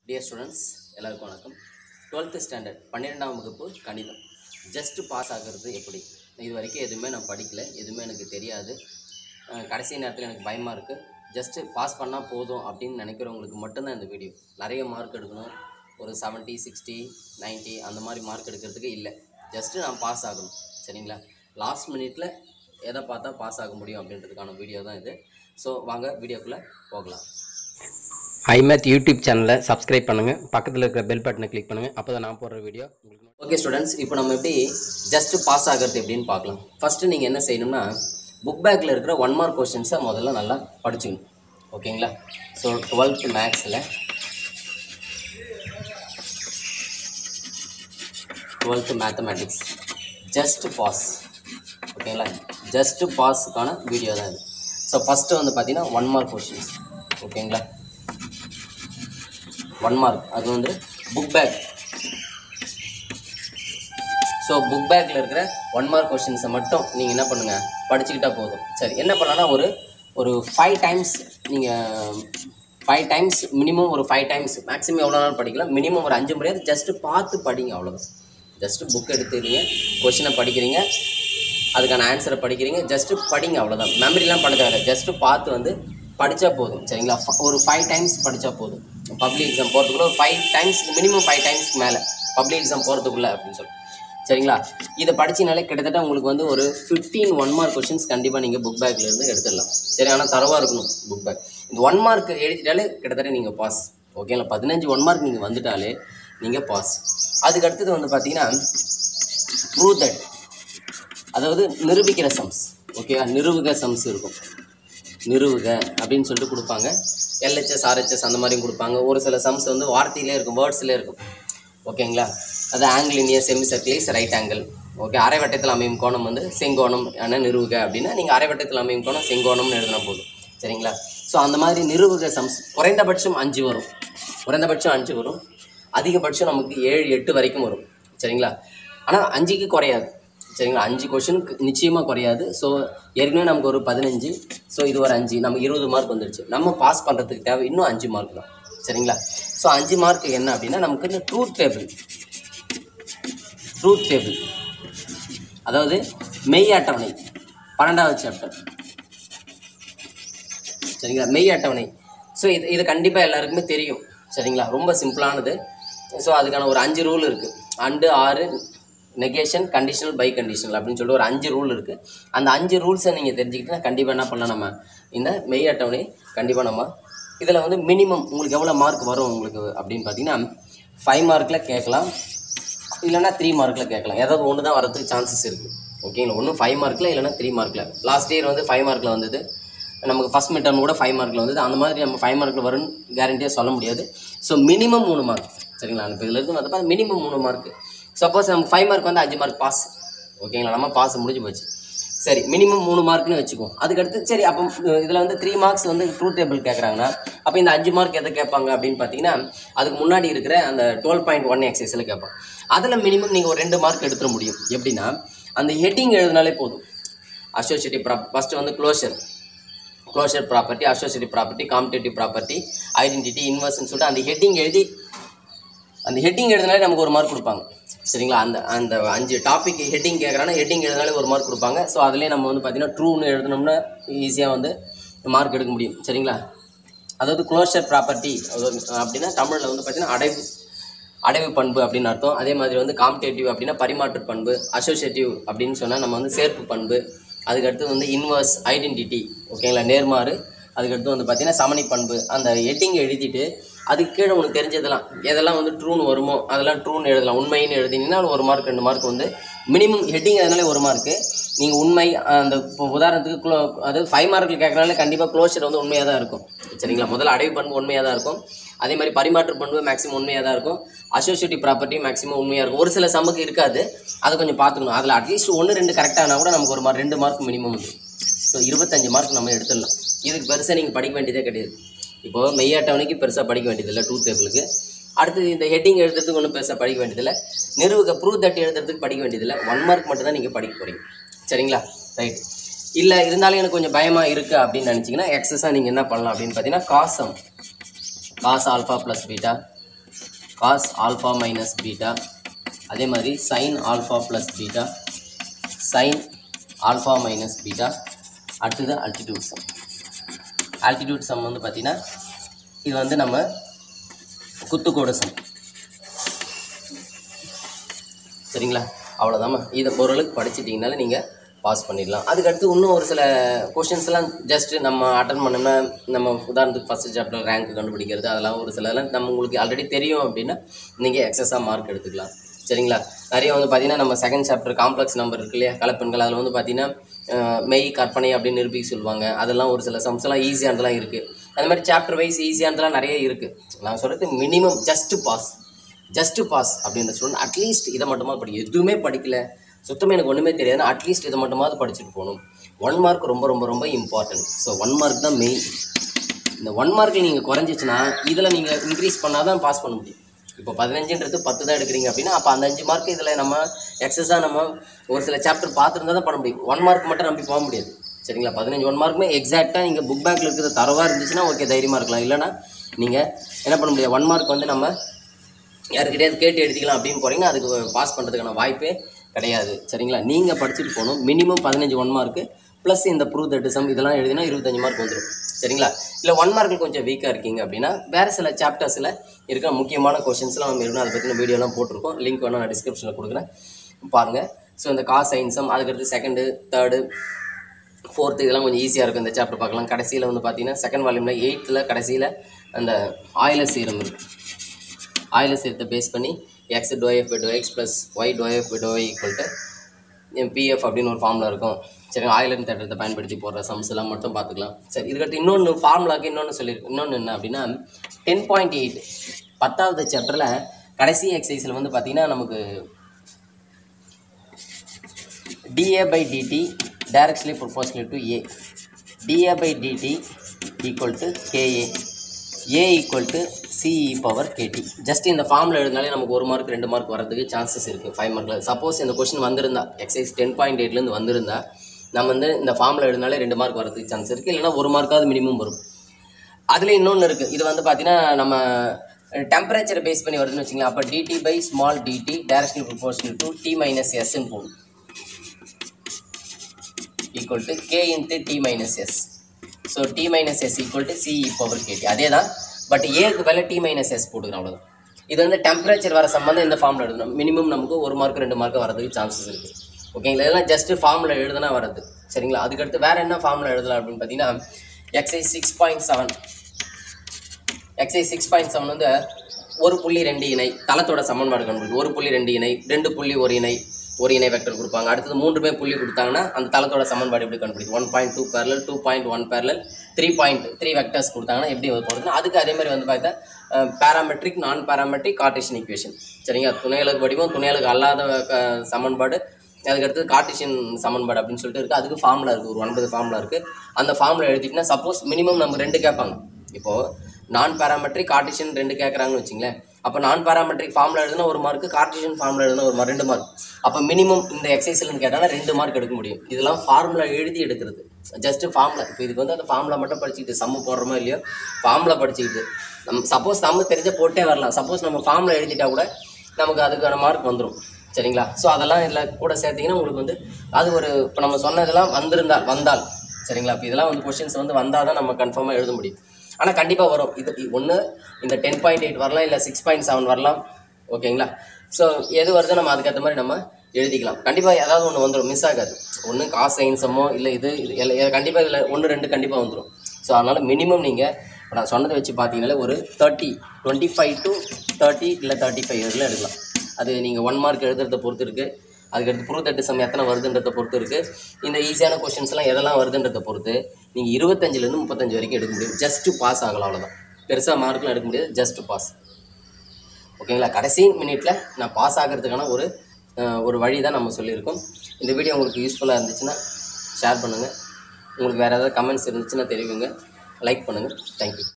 Dear students எல்லாருக்கும் வணக்கம் twelfth standard பன்னிரெண்டாம் வகுப்பு கணிதம் ஜஸ்ட் பாஸ் ஆகிறது எப்படி இது வரைக்கும் எதுவுமே நான் படிக்கல எதுவுமே எனக்கு தெரியாது அஹ் கடைசி நேரத்தில் எனக்கு பயமாக இருக்குது ஜஸ்ட்டு பாஸ் பண்ணால் போதும் அப்படின்னு நினைக்கிறவங்களுக்கு மட்டும்தான் இந்த வீடியோ நிறைய மார்க் எடுக்கணும் ஒரு 70 சிக்ஸ்டி 90 அந்த மாதிரி மார்க் எடுக்கிறதுக்கு இல்லை ஜஸ்ட்டு நான் பாஸ் ஆகணும் சரிங்களா லாஸ்ட் மினிட்ல எதை பார்த்தா பாஸ் ஆக முடியும் அப்படின்றதுக்கான வீடியோ தான் இது ஸோ வாங்க வீடியோக்குள்ளே போகலாம் ஐமேத் யூடியூப் சேனலை சப்ஸ்கிரைப் பண்ணுங்கள் பக்கத்தில் இருக்கிற பெல் பட்டனை கிளிக் பண்ணுங்கள் அப்போ தான் நான் போடுற வீடியோ உங்களுக்கு ஓகே ஸ்டூடெண்ட்ஸ் இப்போ நம்ம எப்படி ஜஸ்ட் பாஸ் ஆகிறது எப்படின்னு பார்க்கலாம் ஃபஸ்ட்டு நீங்கள் என்ன செய்யணும்னா புக் பேக்கில் இருக்கிற ஒன் மார்க் கொஷின்ஸை முதல்ல நல்லா படிச்சுக்கணும் ஓகேங்களா ஸோ டுவெல்த் மேக்ஸில் டுவெல்த்து மேத்தமேட்டிக்ஸ் ஜஸ்ட் பாஸ் ஓகேங்களா ஜஸ்ட் பாஸுக்கான வீடியோ தான் இது ஸோ ஃபஸ்ட்டு வந்து பார்த்தீங்கன்னா ஒன் மார்க் கொஷின்ஸ் ஓகேங்களா ஒன் மார்க் அது வந்து புக் பேக் ஸோ புக் பேக்கில் இருக்கிற ஒன் மார்க் கொஷின்ஸை மட்டும் நீங்கள் என்ன பண்ணுங்கள் படிச்சுக்கிட்டா போதும் சரி என்ன பண்ணலாம்னா ஒரு ஒரு ஃபைவ் டைம்ஸ் நீங்கள் ஃபைவ் டைம்ஸ் மினிமம் ஒரு ஃபைவ் டைம்ஸ் மேக்ஸிமம் எவ்வளோ நாள் படிக்கலாம் மினிமம் ஒரு அஞ்சு முறையாவது ஜஸ்ட்டு பார்த்து படிங்க அவ்வளோதான் ஜஸ்ட்டு புக் எடுத்துறீங்க கொஷினை படிக்கிறீங்க அதுக்கான ஆன்சரை படிக்கிறீங்க ஜஸ்ட்டு படிங்க அவ்வளோதான் மெமரிலாம் பண்ண தேவையில்ல ஜஸ்ட்டு பார்த்து வந்து படித்தா போதும் சரிங்களா ஃப- ஒரு ஃபைவ் டைம்ஸ் படித்தா போதும் பப்ளிக் எக்ஸாம் போகிறதுக்குள்ள ஒரு ஃபைவ் டைம்ஸ் மினிமம் ஃபைவ் டைம்ஸ்க்கு மேலே பப்ளிக் எக்ஸாம் போகிறதுக்குள்ள அப்படின்னு சொல்லி சரிங்களா இதை படிச்சினாலே கிட்டத்தட்ட உங்களுக்கு வந்து ஒரு ஃபிஃப்டீன் ஒன் மார்க் கொஷின்ஸ் கண்டிப்பாக நீங்கள் புக் பேக்ல இருந்து எடுத்துடலாம் சரி ஆனால் தரவாக இருக்கணும் புக் பேக் இந்த ஒன் மார்க் எழுதிட்டாலே கிட்டத்தட்ட நீங்கள் பாஸ் ஓகேங்களா பதினஞ்சு ஒன் மார்க் நீங்கள் வந்துட்டாலே நீங்கள் பாஸ் அதுக்கு அடுத்தது வந்து பார்த்தீங்கன்னா ப்ரூ தட் அதாவது நிரூபிக்கிற சம்ஸ் ஓகேவா நிறுவுக சம்ஸ் இருக்கும் நிறுவுக அப்படின்னு சொல்லிட்டு கொடுப்பாங்க எல்ஹெச்எஸ் ஆர்ஹெச்எஸ் அந்த மாதிரியும் கொடுப்பாங்க ஒரு சில சம்ஸ் வந்து வார்த்தையிலே இருக்கும் வேர்ட்ஸ்லேயே இருக்கும் ஓகேங்களா அது ஆங்கிள் இனிய செமி சர்க்கிளைஸ் ரைட் ஆங்கிள் ஓகே அரைவட்டத்தில் அமையும் கோணம் வந்து செங்கோணம் என நிறுவுக அப்படின்னா நீங்கள் அரைவட்டத்தில் அமையும் கோணம் செங்கோணம்னு எழுதினா போதும் சரிங்களா ஸோ அந்த மாதிரி நிறுவுக சம்ஸ் குறைந்தபட்சம் அஞ்சு வரும் குறைந்தபட்சம் அஞ்சு வரும் அதிகபட்சம் நமக்கு ஏழு எட்டு வரைக்கும் வரும் சரிங்களா ஆனால் அஞ்சுக்கு குறையாது சரிங்களா அஞ்சு கொஷினுக்கு நிச்சயமாக குறையாது ஸோ ஏற்கனவே நமக்கு ஒரு பதினஞ்சு ஸோ இது ஒரு அஞ்சு நமக்கு இருபது மார்க் வந்துருச்சு நம்ம பாஸ் பண்ணுறதுக்கு தேவை இன்னும் அஞ்சு மார்க் தான் சரிங்களா ஸோ அஞ்சு மார்க் என்ன அப்படின்னா நமக்கு இந்த ட்ரூத் டேபிள் ட்ரூத் டேபிள் அதாவது மெய் அட்டவணை பன்னெண்டாவது சாப்டர் சரிங்களா மெய் அட்டவணை ஸோ இது இது கண்டிப்பாக எல்லாருக்குமே தெரியும் சரிங்களா ரொம்ப சிம்பிளானது ஸோ அதுக்கான ஒரு அஞ்சு ரூல் இருக்குது அண்டு ஆறு நெகேஷன் கண்டிஷனல் பை கண்டிஷனல் அப்படின்னு சொல்லிட்டு ஒரு அஞ்சு ரூல் இருக்குது அந்த அஞ்சு ரூல்ஸை நீங்கள் தெரிஞ்சுக்கிட்டா கண்டிப்பாக என்ன பண்ணலாம் நம்ம இந்த மெய் அட்டவணை கண்டிப்பாக நம்ம இதில் வந்து மினிமம் உங்களுக்கு எவ்வளோ மார்க் வரும் உங்களுக்கு அப்படின்னு பார்த்தீங்கன்னா ஃபைவ் மார்க்கில் கேட்கலாம் இல்லைன்னா த்ரீ மார்க்கில் கேட்கலாம் ஏதாவது ஒன்று தான் வரதுக்கு சான்சஸ் இருக்குது ஓகேங்களா ஒன்று ஃபைவ் மார்க்கில் இல்லைன்னா த்ரீ மார்க்கில் லாஸ்ட் இயர் வந்து ஃபைவ் மார்க்கில் வந்தது நமக்கு ஃபஸ்ட் மிட் டர்ம் கூட ஃபைவ் மார்க்கில் வந்தது அந்த மாதிரி நம்ம ஃபைவ் மார்க்கில் வரும்னு கேரண்டியாக சொல்ல முடியாது ஸோ மினிமம் மூணு மார்க் சரிங்களா இப்போ இதில் இருந்து வந்து மினிமம் மூணு மார்க் சப்போஸ் நம்ம ஃபைவ் மார்க் வந்து அஞ்சு மார்க் பாஸ் ஓகேங்களா நம்ம பாஸ் முடிஞ்சு போச்சு சரி மினிமம் மூணு மார்க்னு வச்சுக்குவோம் அதுக்கடுத்து சரி அப்போ இதில் வந்து த்ரீ மார்க்ஸ் வந்து ட்ரூத் டேபிள் கேட்குறாங்கன்னா அப்போ இந்த அஞ்சு மார்க் எதை கேட்பாங்க அப்படின்னு பார்த்தீங்கன்னா அதுக்கு முன்னாடி இருக்கிற அந்த டுவெல் பாயிண்ட் ஒன் எக்ஸைஸில் கேட்பாங்க அதில் மினிமம் நீங்கள் ஒரு ரெண்டு மார்க் எடுத்துட முடியும் எப்படின்னா அந்த ஹெட்டிங் எழுதினாலே போதும் அசோசியேட்டிவ் ப்ரா ஃபஸ்ட்டு வந்து closure closure property associative property commutative property identity இன்வெர்ஸ்னு சொல்லிட்டு அந்த ஹெட்டிங் எழுதி அந்த ஹெட்டிங் எழுதினாலே நமக்கு ஒரு மார்க் கொடுப்பாங்க சரிங்களா அந்த அந்த அஞ்சு டாபிக் ஹெட்டிங் கேட்குறாங்கன்னா ஹெட்டிங் எழுதினாலே ஒரு மார்க் கொடுப்பாங்க ஸோ அதிலே நம்ம வந்து பார்த்தீங்கன்னா ட்ரூன்னு எழுதினோம்னா ஈஸியாக வந்து மார்க் எடுக்க முடியும் சரிங்களா அதாவது க்ளோஷர் ப்ராப்பர்ட்டி அப்படின்னா தமிழில் வந்து பார்த்தீங்கன்னா அடைவு அடைவு பண்பு அப்படின்னு அர்த்தம் அதே மாதிரி வந்து காம்படேட்டிவ் அப்படின்னா பரிமாற்று பண்பு அசோசியேட்டிவ் அப்படின்னு சொன்னால் நம்ம வந்து சேர்ப்பு பண்பு அதுக்கடுத்து வந்து இன்வர்ஸ் ஐடென்டிட்டி ஓகேங்களா நேர்மாறு அதுக்கடுத்து வந்து பார்த்தீங்கன்னா சமணி பண்பு அந்த ஹெட்டிங் எழுதிட்டு அதுக்கு கீழே உனக்கு தெரிஞ்சதெல்லாம் எதெல்லாம் வந்து ட்ரூன்னு வருமோ அதெல்லாம் ட்ரூன்னு எழுதலாம் உண்மைன்னு எழுதினீங்கன்னா ஒரு மார்க் ரெண்டு மார்க் வந்து மினிமம் ஹெட்டிங் அதனாலே ஒரு மார்க்கு நீங்கள் உண்மை அந்த இப்போ உதாரணத்துக்கு க்ளோ அதாவது ஃபைவ் மார்க்கில் கேட்குறனால கண்டிப்பாக க்ளோஷர் வந்து உண்மையாக தான் இருக்கும் சரிங்களா முதல்ல அடைவு பண்பு உண்மையாக தான் இருக்கும் அதே மாதிரி பரிமாற்று பண்பு மேக்ஸிமம் உண்மையாக தான் இருக்கும் அசோசியேட்டிவ் ப்ராப்பர்ட்டி மேக்ஸிமம் உண்மையாக இருக்கும் ஒரு சில சம்முக்கு இருக்காது அதை கொஞ்சம் பார்த்துக்கணும் அதில் அட்லீஸ்ட் ஒன்று ரெண்டு கரெக்டானா கூட நமக்கு ஒரு மார்க் ரெண்டு மார்க் மினிமம் வந்து ஸோ இருபத்தஞ்சு மார்க் நம்ம எடுத்துடலாம் இதுக்கு பெருசாக நீங்கள் படிக்க வேண்டியதே கிடையாது இப்போது மெய் அட்டவணைக்கு பெருசாக படிக்க வேண்டியதில்லை டூ டேபிளுக்கு அடுத்தது இந்த ஹெட்டிங் எழுதுறதுக்கு ஒன்றும் பெருசாக படிக்க வேண்டியதில்லை நிறுவுக ப்ரூவ் தட்டி எழுதுறதுக்கு படிக்க வேண்டியதில்லை ஒன் மார்க் மட்டும் தான் நீங்கள் படிக்க போகிறீங்க சரிங்களா ரைட் இல்லை இருந்தாலும் எனக்கு கொஞ்சம் பயமாக இருக்குது அப்படின்னு நினச்சிங்கன்னா எக்ஸஸாக நீங்கள் என்ன பண்ணலாம் அப்படின்னு பார்த்தீங்கன்னா காசம் cos alpha plus beta cos alpha minus beta அதே மாதிரி sine alpha plus beta sine alpha minus beta அடுத்தது அல்டிடியூட் சம் ஆல்டிடியூட் சம் வந்து பார்த்திங்கன்னா இது வந்து நம்ம குத்துக்கோடு சம் சரிங்களா அவ்வளோதாம்மா இதை ஓரளவுக்கு படிச்சிட்டிங்கனால நீங்கள் பாஸ் பண்ணிடலாம் அதுக்கடுத்து இன்னும் ஒரு சில கொஷின்ஸ்லாம் ஜஸ்ட்டு நம்ம அட்டன் பண்ணோம்னா நம்ம உதாரணத்துக்கு ஃபஸ்ட் சாப்டர் ரேங்க் கண்டுபிடிக்கிறது அதெல்லாம் ஒரு சிலதெல்லாம் நம்ம உங்களுக்கு ஆல்ரெடி தெரியும் அப்படின்னா நீங்கள் எக்ஸஸாக மார்க் எடுத்துக்கலாம் சரிங்களா நிறைய வந்து பார்த்தீங்கன்னா நம்ம செகண்ட் சாப்டர் காம்ப்ளெக்ஸ் நம்பர் இருக்கு இல்லையா கலப்பெண்கள் அதில் வந்து பார்த்தீங்கன்னா அஹ், மெய் கற்பனை அப்படின்னு நிரூபிக்க சொல்லுவாங்க அதெல்லாம் ஒரு சில சம்ஸ்லாம் ஈஸியானதெல்லாம் இருக்குது அந்த மாதிரி சாப்டர் வைஸ் ஈஸியானதெல்லாம் நிறைய இருக்குது நான் சொல்கிறது minimum just pass just pass அப்படின்ற ஸ்டூடெண்ட் அட்லீஸ்ட் இதை மட்டுமா படி எதுவுமே படிக்கல சுத்தமாக எனக்கு ஒன்றுமே தெரியாது அட்லீஸ்ட் இதை மட்டுமாவது படிச்சுட்டு போகணும் ஒன் மார்க் ரொம்ப ரொம்ப ரொம்ப இம்பார்ட்டன்ட் ஸோ ஒன் மார்க் தான் மெயின் இந்த ஒன் மார்க்கில் நீங்கள் குறைஞ்சிச்சுன்னா இதில் நீங்கள் இன்க்ரீஸ் பண்ணால் தான் பாஸ் பண்ண முடியும் இப்போ பதினஞ்சுன்றது பத்து தான் எடுக்கிறீங்க அப்படின்னா அப்போ அந்த அஞ்சு மார்க் இதில் நம்ம எக்ஸஸாக நம்ம ஒரு சில சாப்டர் பார்த்துருந்தா தான் பண்ண முடியும் ஒன் மார்க் மட்டும் நம்பி போக முடியாது சரிங்களா பதினஞ்சு ஒன் மார்க்குமே எக்ஸாக்டாக நீங்கள் புக் பேக்கில் இருக்கிறது தரவாக இருந்துச்சுன்னா ஓகே தைரியமாக இருக்கலாம் இல்லைனா நீங்கள் என்ன பண்ண முடியாது ஒன் மார்க் வந்து நம்ம யாருக்கிட்டையாவது கேட்டு எடுத்துக்கலாம் அப்படின்னு போகிறீங்கன்னா அதுக்கு பாஸ் பண்ணுறதுக்கான வாய்ப்பே கிடையாது சரிங்களா நீங்கள் படிச்சுட்டு போகணும் மினிமம் பதினஞ்சு ஒன் மார்க்கு ப்ளஸ் இந்த ப்ரூவ் தட் சம் இதெல்லாம் எழுதினா இருபத்தஞ்சு மார்க் வந்துடும் சரிங்களா இல்லை ஒன் மார்க்கு கொஞ்சம் வீக்காக இருக்கீங்க அப்படின்னா வேறு சில சாப்டர்ஸில் இருக்கிற முக்கியமான கொஷின்ஸ்லாம் நம்ம இருக்கணும் அதை பற்றின வீடியோலாம் போட்டிருக்கோம் லிங்க் வேணால் நான் டிஸ்கிரிப்ஷனில் கொடுக்குறேன் பாருங்கள் ஸோ இந்த காஸ் சயின்ஸம் அதுக்கடுத்து செகண்டு தேர்டு ஃபோர்த்து இதெல்லாம் கொஞ்சம் ஈஸியாக இருக்கும் இந்த சாப்டர் பார்க்கலாம் கடைசியில் வந்து பார்த்தீங்கன்னா செகண்ட் வால்யூமில் எயித்தில் கடைசியில் அந்த ஆயில சீரம் இருக்குது ஆயில சீரத்தை பேஸ் பண்ணி எக்ஸ் டோஎஃப் டோ எக்ஸ் ப்ளஸ் ஒய் டோஎஃப் டோ ஈக்குவல் டு பிஎஃப் அப்படின்னு ஒரு ஃபார்முலா இருக்கும் சரி ஆயிலன் தேட்டத்தை பயன்படுத்தி போடுற சம்ஸ் எல்லாம் மட்டும் பார்த்துக்கலாம் சரி இதுக்கடுத்து இன்னொன்று ஃபார்முலாக்கு இன்னொன்று சொல்லியிருக்கு இன்னொன்று என்ன அப்படின்னா டென் பாயிண்ட் எயிட் பத்தாவது சாப்டரில் கடைசி எக்ஸசைஸில் வந்து பார்த்தீங்கன்னா நமக்கு dA by dt directly proportional to A. dA by dt equal to KA. A equal to CE power KT. Just இந்த ஃபார்மில் எழுதினாலே நமக்கு ஒரு மார்க் ரெண்டு மார்க் வரதுக்கு சான்சஸ் இருக்குது ஃபைவ் மார்க்கில் சப்போஸ் இந்த கொஷின் வந்திருந்தா எக்ஸைஸ் டென் பாயிண்ட் எயிட்லேருந்து வந்திருந்தா நம்ம வந்து இந்த ஃபார்மில் எழுதினாலே ரெண்டு மார்க் வரதுக்கு சான்ஸ் இருக்குது இல்லைன்னா ஒரு மார்க்காவது மினிமம் வரும் அதில் இன்னொன்று இருக்குது இது வந்து பார்த்தீங்கன்னா நம்ம டெம்பரேச்சரை பேஸ் பண்ணி வருதுன்னு வச்சுங்களேன் அப்போ DT by small DT directional proportional to T minus எஸ்ன்னு போகும் equal to k into t minus s. So t minus s equal to c e power kt. அதே தான் பட் ஏக்கு வேலை t minus s போட்டுக்கிறோம் அவ்வளோதான் இது வந்து டெம்பரேச்சர் வர சம்பந்தம் இந்த ஃபார்மில் எழுதணும் மினிமம் நமக்கு ஒரு மார்க் ரெண்டு மார்க் வரதுக்கு சான்சஸ் இருக்குது ஓகேங்களா இதெல்லாம் ஜஸ்ட் ஃபார்மில் எழுதுனா வரது சரிங்களா அதுக்கடுத்து வேறு என்ன ஃபார்மில் எழுதலாம் அப்படின்னு பார்த்தீங்கன்னா exercise six point seven exercise six point seven வந்து ஒரு புள்ளி ரெண்டு இணை தளத்தோட சமன்பாடு கண்டுபிடிக்கும் ஒரு புள்ளி ரெண்டு இணை ரெண்டு புள்ளி ஒரு இணை ஒரு இணை வெக்டர் கொடுப்பாங்க அடுத்தது மூன்றுமே புள்ளி கொடுத்தாங்கன்னா அந்த தளத்தோட சமன்பாடு எப்படி கண்டுபிடிக்கும் one point two parallel two point one parallel three point three vectors கொடுத்தாங்கன்னா எப்படி போடுறதுன்னா அதுக்கு அதே மாதிரி வந்து பார்த்தா பேராமெட்ரிக் நான் பேராமெட்ரிக் கார்டேஷன் ஈக்குவேஷன் சரிங்களா துணையலுக்கு வடிவம் துணையலுக்கு அல்லாத அஹ், சமன்பாடு அதுக்கடுத்து கார்டிஷியன் சமன்பாடு அப்படின்னு சொல்லிட்டு இருக்குது அதுக்கு ஃபார்முலா இருக்குது ஒரு ஒன்பது ஃபார்முலா இருக்குது அந்த ஃபார்முலா எழுதிட்டுனா சப்போஸ் மினிமம் நம்ம ரெண்டு கேட்பாங்க இப்போது நான் பேராமெட்ரிக் கார்டிஷியன் ரெண்டு கேட்குறாங்கன்னு வச்சுங்களேன் அப்போ நான் பேராமெட்ரிக் ஃபார்முலா எழுதுனா ஒரு மார்க் கார்டிஷியன் ஃபார்முலா எழுதுனா ஒரு மார்க் ரெண்டு மார்க் அப்போ மினிமம் இந்த எக்ஸசைஸ்லன்னு கேட்டாங்கன்னா ரெண்டு மார்க் எடுக்க முடியும் இதெல்லாம் ஃபார்முலா எழுதி எடுக்கிறது ஜஸ்ட் ஃபார்முலா இப்போ இதுக்கு வந்து அந்த ஃபார்முலா மட்டும் படிச்சுக்கிட்டு சம்மு போடுறோமோ இல்லையோ ஃபார்முலா படிச்சுக்கிட்டு நம்ம சப்போஸ் நம்ம தெரிஞ்ச போட்டே வரலாம் சப்போஸ் நம்ம ஃபார்முலா எழுதிட்டா கூட நமக்கு அதுக்கான மார்க் வந்துடும் சரிங்களா ஸோ அதெல்லாம் இதில் கூட சேர்த்தீங்கன்னா உங்களுக்கு வந்து அது ஒரு இப்போ நம்ம சொன்னதெல்லாம் வந்திருந்தால் வந்தால் சரிங்களா இப்போ இதெல்லாம் வந்து கொஷின்ஸ் வந்து வந்தால் தான் நம்ம கன்ஃபார்மாக எழுத முடியும் ஆனால் கண்டிப்பாக வரும் இது ஒன்று இந்த டென் பாயிண்ட் எயிட் வரலாம் இல்லை சிக்ஸ் பாயிண்ட் செவன் வரலாம் ஓகேங்களா ஸோ எது வருதோ நம்ம அதுக்கேற்ற மாதிரி நம்ம எழுதிக்கலாம் கண்டிப்பாக ஏதாவது ஒன்று வந்துடும் மிஸ் ஆகாது ஒன்று காசு சயின்ஸமோ இல்லை இது இது கண்டிப்பாக இதில் ஒன்று ரெண்டு கண்டிப்பாக வந்துடும் ஸோ அதனால் மினிமம் நீங்கள் இப்போ நான் சொன்னதை வச்சு பார்த்தீங்கன்னாலே ஒரு thirty twenty five to thirty இல்லை தேர்ட்டி ஃபைவ் இயர்ஸில் எடுக்கலாம் அது நீங்கள் ஒன் மார்க் எழுதுறத பொறுத்து இருக்குது அதுக்கடுத்து ப்ரூவ் தட்டு சம் எத்தனை வருதுன்றதை பொறுத்து இருக்குது இந்த ஈஸியான கொஷின்ஸ்லாம் எதெல்லாம் வருதுன்றதை பொறுத்து நீங்கள் இருபத்தஞ்சிலேருந்து முப்பத்தஞ்சு வரைக்கும் எடுக்க முடியும் ஜஸ்ட்டு பாஸ் ஆகலாம் அவ்வளோதான் பெருசாக மார்க்லாம் எடுக்க முடியாது ஜஸ்ட் பாஸ் ஓகேங்களா கடைசி மினிட்ல நான் பாஸ் ஆகிறதுக்கான ஒரு அஹ், ஒரு வழி தான் நம்ம சொல்லியிருக்கோம் இந்த வீடியோ உங்களுக்கு யூஸ்ஃபுல்லாக இருந்துச்சுன்னா ஷேர் பண்ணுங்கள் உங்களுக்கு வேறு ஏதாவது கமெண்ட்ஸ் இருந்துச்சுன்னா தெரிவிங்க லைக் பண்ணுங்கள் தேங்க்யூ